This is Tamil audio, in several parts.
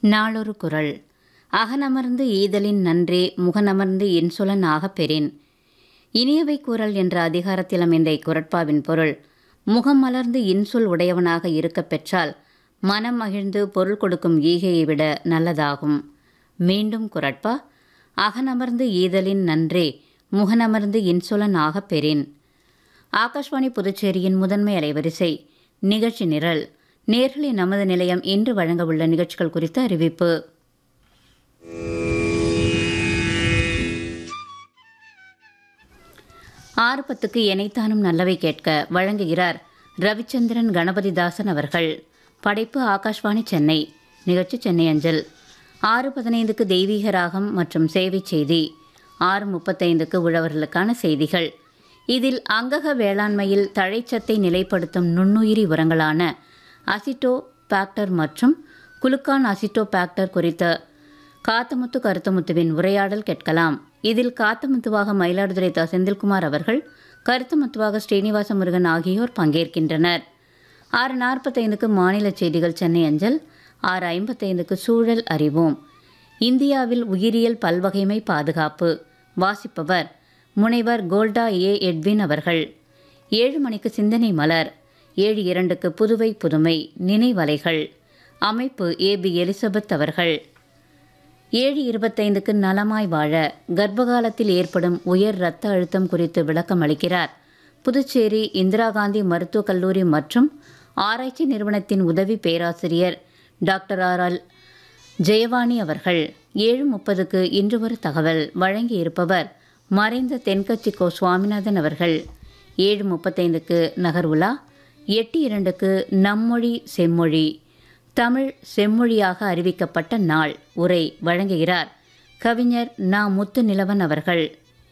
நாளொரு குரல் அகனமர்ந்து ஈதலின் நன்றே முகனமர்ந்து இன்சொலன் ஆகப் பெறின் இனியவை குரல் என்ற அதிகாரத்தில் அமைந்த இக்குரட்பாவின் பொருள் முகம் மலர்ந்து இன்சொல் உடையவனாக இருக்கப் பெற்றால் மனம் மகிழ்ந்து பொருள் கொடுக்கும் ஈகையை விட நல்லதாகும் மீண்டும் குரட்பா அகனமர்ந்து ஈதலின் நன்றே முகனமர்ந்து இன்சொலன் ஆகப் பெறின் ஆகாஷ்வாணி புதுச்சேரியின் முதன்மை அலைவரிசை நிகழ்ச்சி நிரல் நேர்களின் நமது நிலையம் இன்று வழங்கவுள்ள நிகழ்ச்சிகள் குறித்த அறிவிப்பு ஆறு பத்துக்கு எனைத்தானும் நல்லவை கேட்க வழங்குகிறார் ரவிச்சந்திரன் கணபதிதாசன் அவர்கள் படைப்பு ஆகாஷ்வாணி சென்னை நிகழ்ச்சி சென்னை அஞ்சல் ஆறு பதினைந்துக்கு தெய்வீக ராகம் மற்றும் சேவை செய்தி ஆறு முப்பத்தைந்துக்கு உழவர்களுக்கான செய்திகள் இதில் அங்கக வேளாண்மையில் தழைச்சத்தை நிலைப்படுத்தும் நுண்ணுயிரி உரங்களான அசிட்டோ பாக்டர் மற்றும் குளுக்கான் அசிட்டோ பாக்டர் குறித்த காத்தமுத்து கருத்தமுத்துவின் உரையாடல் கேட்கலாம் இதில் காத்தமுத்துவாக மயிலாடுதுறை த செந்தில்குமார் அவர்கள் கருத்தமுத்துவாக ஸ்ரீனிவாச முருகன் ஆகியோர் பங்கேற்கின்றனர் ஆறு நாற்பத்தைந்துக்கு மாநில செய்திகள் சென்னை அஞ்சல் ஆறு ஐம்பத்தைந்துக்கு சூழல் அறிவோம் இந்தியாவில் உயிரியல் பல்வகைமை பாதுகாப்பு வாசிப்பவர் முனைவர் கோல்டா ஏ எட்வின் அவர்கள் ஏழு மணிக்கு சிந்தனை மலர் ஏழு இரண்டுக்கு புதுவை புதுமை நினைவலைகள் அமைப்பு ஏபி எலிசபெத் அவர்கள் ஏழு இருபத்தைந்துக்கு நலமாய் வாழ கர்ப்பகாலத்தில் ஏற்படும் உயர் இரத்த அழுத்தம் குறித்து விளக்கம் அளிக்கிறார் புதுச்சேரி இந்திரா காந்தி மருத்துவக் கல்லூரி மற்றும் ஆராய்ச்சி நிறுவனத்தின் உதவி பேராசிரியர் டாக்டர் ஆர் எல் ஜெயவாணி அவர்கள் ஏழு முப்பதுக்கு இன்று ஒரு தகவல் வழங்கியிருப்பவர் மறைந்த தென்கட்சி கோ சுவாமிநாதன் அவர்கள் ஏழு முப்பத்தைந்துக்கு நகர்வுலா எட்டு இரண்டுக்கு நம்மொழி செம்மொழி தமிழ் செம்மொழியாக அறிவிக்கப்பட்ட நாள் உரை வழங்குகிறார் கவிஞர் நா முத்து நிலவன் அவர்கள்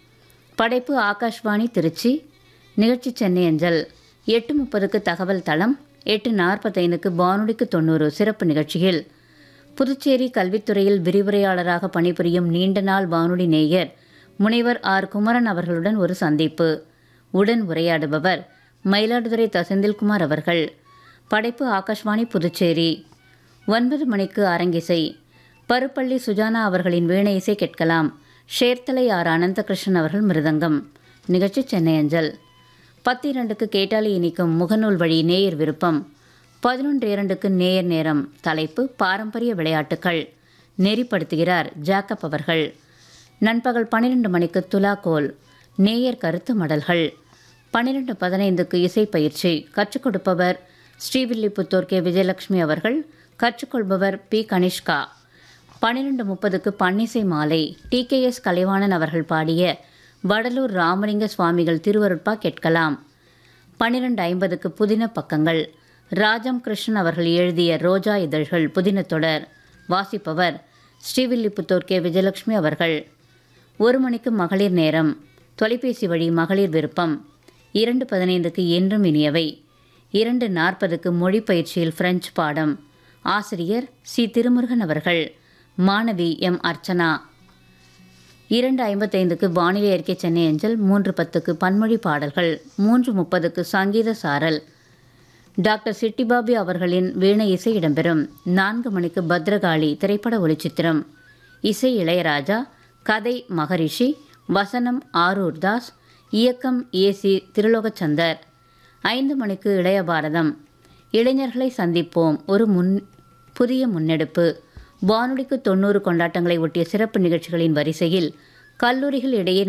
படைப்பு ஆகாஷ்வாணி திருச்சி நிகழ்ச்சி சென்னை அஞ்சல் எட்டு முப்பதுக்கு தகவல் தளம் எட்டு நாற்பத்தைந்துக்கு வானொலிக்கு தொண்ணூறு சிறப்பு நிகழ்ச்சியில் புதுச்சேரி கல்வித்துறையில் விரிவுரையாளராக பணிபுரியும் நீண்ட நாள் வானொலி நேயர் முனைவர் ஆர் குமரன் அவர்களுடன் ஒரு சந்திப்பு உடன் உரையாடுபவர் மயிலாடுதுறை த செந்தில்குமார் அவர்கள் படைப்பு ஆகாஷ்வாணி புதுச்சேரி ஒன்பது மணிக்கு அரங்கிசை பருப்பள்ளி சுஜானா அவர்களின் வீணை இசை கேட்கலாம் ஷேர்த்தலை ஆர் அனந்தகிருஷ்ணன் அவர்கள் மிருதங்கம் நிகழ்ச்சி சென்னை அஞ்சல் பத்து இரண்டுக்கு கேட்டாலே இனிக்கும் முகநூல் வழி நேயர் விருப்பம் பதினொன்று இரண்டுக்கு நேயர் நேரம் தலைப்பு பாரம்பரிய விளையாட்டுகள் நெறிப்படுத்துகிறார் ஜாக்கப் அவர்கள் நண்பகல் பன்னிரெண்டு மணிக்கு துலாக்கோல் நேயர் கருத்து மடல்கள் பன்னிரெண்டு பதினைந்துக்கு இசை பயிற்சி கற்றுக் கொடுப்பவர் ஸ்ரீவில்லிபுத்தூர் கே விஜயலட்சுமி அவர்கள் கற்றுக்கொள்பவர் பி கனிஷ்கா பன்னிரெண்டு முப்பதுக்கு பன்னிசை மாலை டி கே எஸ் கலைவாணன் அவர்கள் பாடிய வடலூர் ராமலிங்க சுவாமிகள் திருவருட்பா கேட்கலாம் பன்னிரெண்டு ஐம்பதுக்கு புதின பக்கங்கள் ராஜம் கிருஷ்ணன் அவர்கள் எழுதிய ரோஜா இதழ்கள் புதின தொடர் வாசிப்பவர் ஸ்ரீவில்லிபுத்தூர் கே விஜயலட்சுமி அவர்கள் ஒரு மணிக்கு மகளிர் நேரம் தொலைபேசி வழி மகளிர் விருப்பம் இரண்டு பதினைந்துக்கு என்றும் இனியவை இரண்டு நாற்பதுக்கு மொழி பயிற்சியில் பிரெஞ்சு பாடம் ஆசிரியர் சி திருமுருகன் அவர்கள் மாணவி எம் அர்ச்சனா இரண்டு ஐம்பத்தைந்துக்கு வானிலை அறிக்கை சென்னை அஞ்சல் மூன்று பத்துக்கு பன்மொழி பாடல்கள் மூன்று முப்பதுக்கு சங்கீத சாரல் டாக்டர் சிட்டிபாபி அவர்களின் வீணை இசை இடம்பெறும் நான்கு மணிக்கு பத்ரகாளி திரைப்பட ஒளிச்சித்திரம் இசை இளையராஜா கதை மகரிஷி வசனம் ஆரூர் தாஸ் இயக்கம் ஏசி திருலோகச்சந்தர் ஐந்து மணிக்கு இளைய பாரதம் இளைஞர்களை சந்திப்போம் ஒரு முன் புதிய முன்னெடுப்பு வானொலிக்கு தொண்ணூறு கொண்டாட்டங்களை ஒட்டிய சிறப்பு நிகழ்ச்சிகளின் வரிசையில் கல்லூரிகள் இடையே